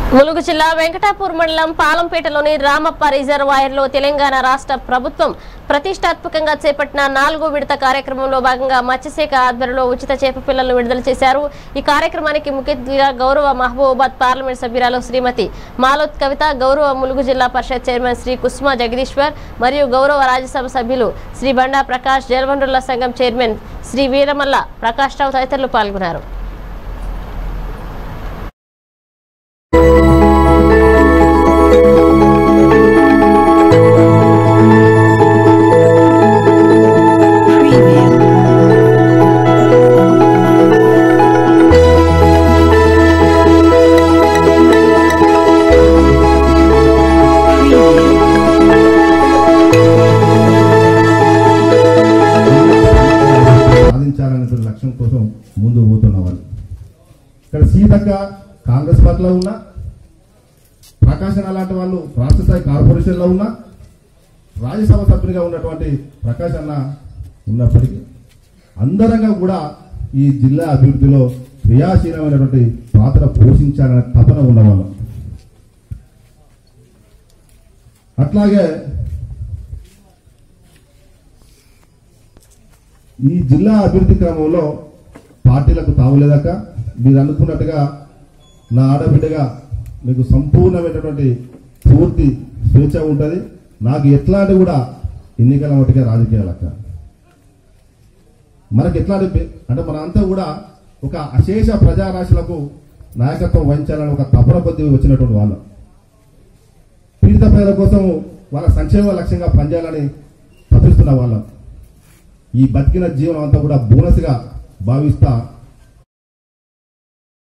ములుగు జిల్లా వెంకటాపూర్ మండలం పాలంపేటలోని రామప్ప రిజర్వాయర్లో తెలంగాణ రాష్ట్ర ప్రభుత్వం ప్రతిష్టాత్మకంగా చేపట్టిన నాలుగో విడత కార్యక్రమంలో భాగంగా మత్స్యశాఖ ఆధ్వర్యంలో ఉచిత చేప పిల్లలను విడుదల చేశారు ఈ కార్యక్రమానికి ముఖ్య అతిథిగా గౌరవ మహబూబాబాద్ పార్లమెంట్ సభ్యురాలు శ్రీమతి మాలోత్ కవిత గౌరవ ములుగు జిల్లా పరిషత్ చైర్మన్ శ్రీ కుసుమ జగదీశ్వర్ మరియు గౌరవ రాజ్యసభ సభ్యులు శ్రీ బండా ప్రకాష్ జలవనరుల సంఘం చైర్మన్ శ్రీ వీరమల్ల ప్రకాష్ రావు తదితరులు పాల్గొన్నారు Preview. Preview. సాధించాలనే లక్ష్యం కోసం ముందు పోతున్న వాళ్ళు ఇక్కడ సీతక్క కాంగ్రెస్ పార్టీలో ఉన్నా ప్రకాశన్ అలాంటి వాళ్ళు రాష్ట్ర స్థాయి కార్పొరేషన్లో ఉన్నా రాజ్యసభ సభ్యునిగా ఉన్నటువంటి ప్రకాష్ అన్న ఉన్నప్పటికీ అందరంగా కూడా ఈ జిల్లా అభివృద్ధిలో క్రియాశీలమైనటువంటి పాత్ర పోషించాలనే తపన ఉన్నవాళ్ళం అట్లాగే ఈ జిల్లా అభివృద్ధి క్రమంలో పార్టీలకు తావులేదాక మీరు అనుకున్నట్టుగా నా ఆడబిడ్డగా మీకు సంపూర్ణమైనటువంటి పూర్తి స్వేచ్ఛ ఉంటుంది నాకు ఎట్లాంటి కూడా ఎన్నికల మట్టుగా రాజకీయాలక్క మనకి ఎట్లాంటి బె- అంటే మనంతా కూడా ఒక అశేష ప్రజారాశులకు నాయకత్వం వహించాలని ఒక తపన కొద్ది వచ్చినటువంటి వాళ్ళం పీడిత ప్రజల కోసం వాళ్ళ సంక్షేమ లక్ష్యంగా పనిచేయాలని తప్పిస్తున్న వాళ్ళం ఈ బతికిన జీవనం అంతా కూడా బోనస్గా భావిస్తా